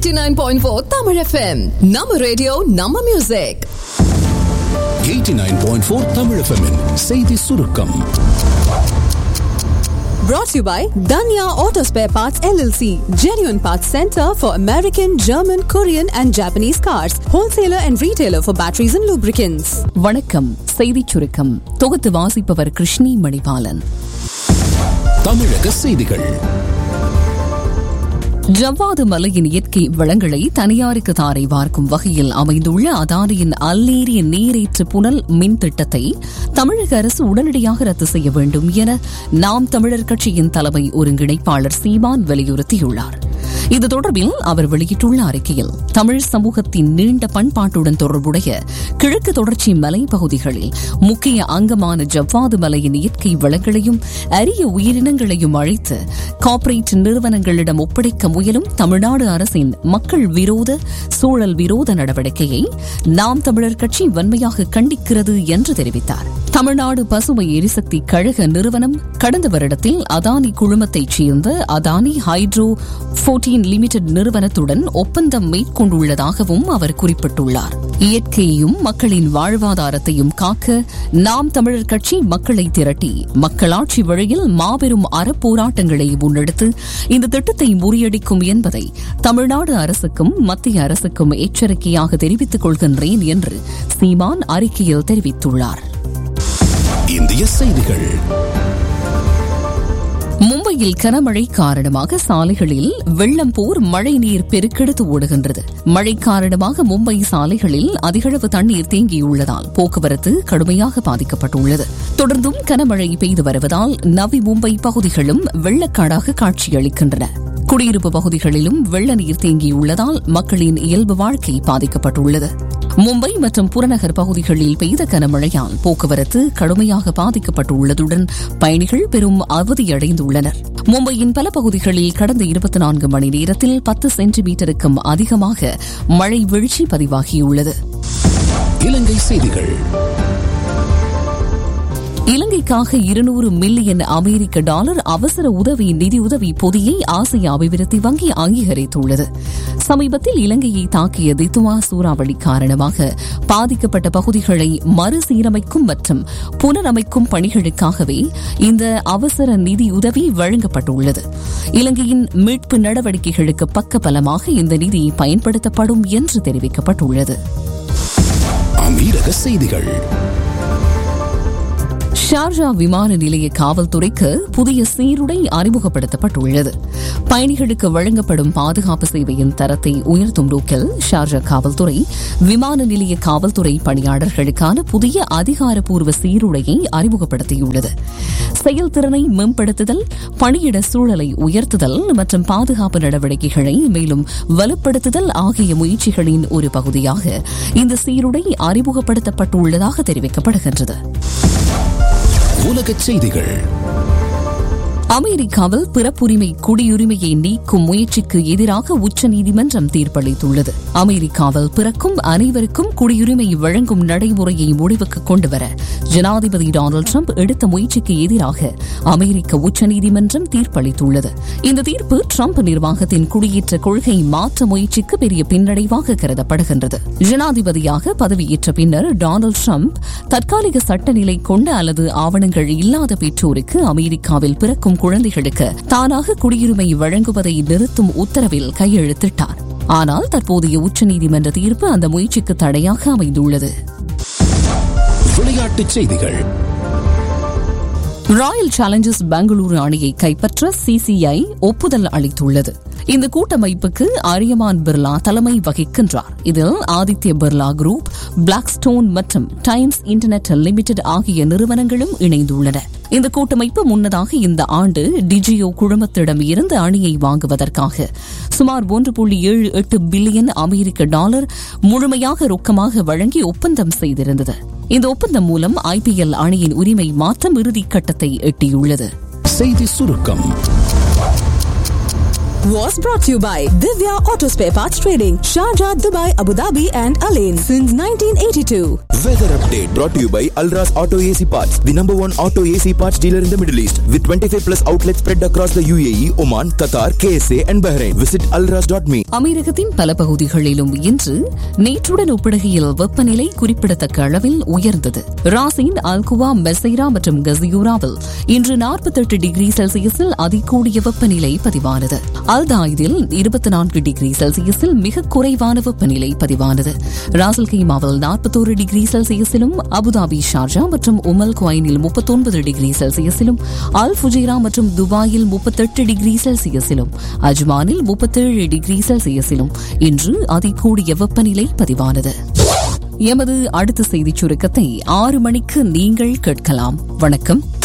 89.4 Tamil FM. நம்ம radio நம்ம music 89.4 Tamil FM -இன் செய்தி சுருக்கம் brought to you by Danya Auto Spare Parts LLC, genuine parts center for American, German, Korean and Japanese cars, wholesaler and retailer for batteries and lubricants. வணக்கம் செய்திச் சுருக்கம் தொகுத்து வாசிப்பவர் கிருஷ்ணி மணிபாலன் தமிழக செய்திகள் ஜவ்வாது மலையின் இயற்கை வளங்களை தனியாருக்கு தாரை வார்க்கும் வகையில் அமைந்துள்ள அதானியின் அல்லேரிய நீரேற்று புனல் மின் திட்டத்தை தமிழக அரசு உடனடியாக ரத்து செய்ய வேண்டும் என நாம் தமிழர் கட்சியின் தலைமை ஒருங்கிணைப்பாளர் சீமான் வலியுறுத்தியுள்ளார் இது தொடர்பில் அவர் வெளியிட்டுள்ள அறிக்கையில் தமிழ் சமூகத்தின் நீண்ட பண்பாட்டுடன் தொடர்புடைய கிழக்கு தொடர்ச்சி மலை பகுதிகளில் முக்கிய அங்கமான ஜவ்வாது மலையின் இயற்கை வளங்களையும் அரிய உயிரினங்களையும் அழைத்து கார்ப்பரேட் நிறுவனங்களிடம் ஒப்படைக்க முயலும் தமிழ்நாடு அரசின் மக்கள் விரோத சூழல் விரோத நடவடிக்கையை நாம் தமிழர் கட்சி வன்மையாக கண்டிக்கிறது என்று தெரிவித்தார் தமிழ்நாடு பசுமை எரிசக்தி கழக நிறுவனம் கடந்த வருடத்தில் அதானி குழுமத்தைச் சேர்ந்த அதானி ஹைட்ரோ போர்டீன் லிமிடெட் நிறுவனத்துடன் ஒப்பந்தம் மேற்கொண்டுள்ளதாகவும் அவர் குறிப்பிட்டுள்ளார் இயற்கையையும் மக்களின் வாழ்வாதாரத்தையும் காக்க நாம் தமிழர் கட்சி மக்களை திரட்டி மக்களாட்சி வழியில் மாபெரும் அறப்போராட்டங்களை முன்னெடுத்து இந்த திட்டத்தை முறியடிக்கும் என்பதை தமிழ்நாடு அரசுக்கும் மத்திய அரசுக்கும் எச்சரிக்கையாக தெரிவித்துக் கொள்கின்றேன் என்று சீமான் அறிக்கையில் தெரிவித்துள்ளார் இந்திய செய்திகள் மும்பையில் கனமழை காரணமாக சாலைகளில் வெள்ளம் போர் மழைநீர் பெருக்கெடுத்து ஓடுகின்றது மழை காரணமாக மும்பை சாலைகளில் அதிகளவு தண்ணீர் தேங்கியுள்ளதால் போக்குவரத்து கடுமையாக பாதிக்கப்பட்டுள்ளது தொடர்ந்தும் கனமழை பெய்து வருவதால் நவி மும்பை பகுதிகளும் வெள்ளக்காடாக காட்சியளிக்கின்றன குடியிருப்பு பகுதிகளிலும் வெள்ள நீர் தேங்கியுள்ளதால் மக்களின் இயல்பு வாழ்க்கை பாதிக்கப்பட்டுள்ளது மும்பை மற்றும் புறநகர் பகுதிகளில் பெய்த கனமழையால் போக்குவரத்து கடுமையாக பாதிக்கப்பட்டுள்ளதுடன் பயணிகள் பெரும் அவதியடைந்துள்ளனர் மும்பையின் பல பகுதிகளில் கடந்த இருபத்தி நான்கு மணி நேரத்தில் பத்து சென்டிமீட்டருக்கும் அதிகமாக மழை வீழ்ச்சி பதிவாகியுள்ளது இலங்கை செய்திகள் இலங்கைக்காக இருநூறு மில்லியன் அமெரிக்க டாலர் அவசர உதவி நிதியுதவி பொதியை ஆசிய அபிவிருத்தி வங்கி அங்கீகரித்துள்ளது சமீபத்தில் இலங்கையை தாக்கிய தித்துவா சூறாவளி காரணமாக பாதிக்கப்பட்ட பகுதிகளை மறுசீரமைக்கும் மற்றும் புனரமைக்கும் பணிகளுக்காகவே இந்த அவசர நிதியுதவி வழங்கப்பட்டுள்ளது இலங்கையின் மீட்பு நடவடிக்கைகளுக்கு பக்கபலமாக இந்த நிதி பயன்படுத்தப்படும் என்று தெரிவிக்கப்பட்டுள்ளது அமீரக செய்திகள் ஷார்ஜா விமான நிலைய காவல்துறைக்கு புதிய சீருடை அறிமுகப்படுத்தப்பட்டுள்ளது பயணிகளுக்கு வழங்கப்படும் பாதுகாப்பு சேவையின் தரத்தை உயர்த்தும் நோக்கில் ஷார்ஜா காவல்துறை விமான நிலைய காவல்துறை பணியாளர்களுக்கான புதிய அதிகாரப்பூர்வ சீருடையை அறிமுகப்படுத்தியுள்ளது செயல்திறனை மேம்படுத்துதல் பணியிட சூழலை உயர்த்துதல் மற்றும் பாதுகாப்பு நடவடிக்கைகளை மேலும் வலுப்படுத்துதல் ஆகிய முயற்சிகளின் ஒரு பகுதியாக இந்த சீருடை அறிமுகப்படுத்தப்பட்டுள்ளதாக தெரிவிக்கப்படுகின்றது உலகச் செய்திகள் அமெரிக்காவில் பிறப்புரிமை குடியுரிமையை நீக்கும் முயற்சிக்கு எதிராக உச்சநீதிமன்றம் தீர்ப்பளித்துள்ளது அமெரிக்காவில் பிறக்கும் அனைவருக்கும் குடியுரிமை வழங்கும் நடைமுறையை முடிவுக்கு கொண்டுவர ஜனாதிபதி டொனால்டு டிரம்ப் எடுத்த முயற்சிக்கு எதிராக அமெரிக்க உச்சநீதிமன்றம் தீர்ப்பளித்துள்ளது இந்த தீர்ப்பு டிரம்ப் நிர்வாகத்தின் குடியேற்ற கொள்கை மாற்ற முயற்சிக்கு பெரிய பின்னடைவாக கருதப்படுகின்றது ஜனாதிபதியாக பதவியேற்ற பின்னர் டொனால்டு டிரம்ப் தற்காலிக சட்டநிலை கொண்ட அல்லது ஆவணங்கள் இல்லாத பெற்றோருக்கு அமெரிக்காவில் பிறக்கும் குழந்தைகளுக்கு தானாக குடியுரிமை வழங்குவதை நிறுத்தும் உத்தரவில் கையெழுத்திட்டார் ஆனால் தற்போதைய உச்சநீதிமன்ற தீர்ப்பு அந்த முயற்சிக்கு தடையாக அமைந்துள்ளது விளையாட்டுச் செய்திகள் ராயல் சேலஞ்சர்ஸ் பெங்களூரு அணியை கைப்பற்ற சிசிஐ ஒப்புதல் அளித்துள்ளது இந்த கூட்டமைப்புக்கு அரியமான் பிர்லா தலைமை வகிக்கின்றார் இதில் Aditya Birla group Blackstone மற்றும் டைம்ஸ் இன்டர்நெட் லிமிடெட் ஆகிய நிறுவனங்களும் இணைந்துள்ளன இந்த கூட்டமைப்பு முன்னதாக இந்த ஆண்டு டிஜியோ குழுமத்திடம் இருந்து அணியை வாங்குவதற்காக சுமார் ஒன்று புள்ளி ஏழு எட்டு பில்லியன் அமெரிக்க டாலர் முழுமையாக ரொக்கமாக வழங்கி ஒப்பந்தம் செய்திருந்தது இந்த ஒப்பந்தம் மூலம் ஐபிஎல் அணியின் உரிமை மாற்றம் இறுதிக் கட்டத்தை எட்டியுள்ளது செய்தி சுருக்கம் was brought to you by Divya Auto Spare Parts Trading, Sharjah, Dubai, Abu Dhabi, and Alain since 1982. Weather update brought to you by Alras Auto AC Parts, the number one auto AC parts dealer in the Middle East, with 25 plus outlets spread across the UAE, Oman, Qatar, KSA, and Bahrain. Visit alras.me. அமெரிக்கத்தின் பல பகுதிகளிலும் இன்று நேற்றுடன் ஒப்பிடுகையில் வெப்பநிலை குறிப்பிடத்தக்க அளவில் உயர்ந்தது ராசின் அல்குவா மெசைரா மற்றும் கசியூராவில் இன்று 48 டிகிரி செல்சியஸில் அதிகூடிய வெப்பநிலை பதிவானது அல்தாயிதில் இருபத்தி நான்கு டிகிரி செல்சியஸில் மிக குறைவான வெப்பநிலை பதிவானது ராசல் கைமாவில் நாற்பத்தோரு டிகிரி செல்சியஸிலும் அபுதாபி ஷார்ஜா மற்றும் உமல் குவைனில் முப்பத்தொன்பது டிகிரி செல்சியஸிலும் அல் ஃபுஜைரா மற்றும் துபாயில் முப்பத்தெட்டு டிகிரி செல்சியஸிலும் அஜ்மானில் முப்பத்தேழு டிகிரி செல்சியஸிலும் இன்று அதிகூடிய வெப்பநிலை பதிவானது எமது அடுத்த செய்திச் சுருக்கத்தை ஆறு மணிக்கு நீங்கள் கேட்கலாம் வணக்கம்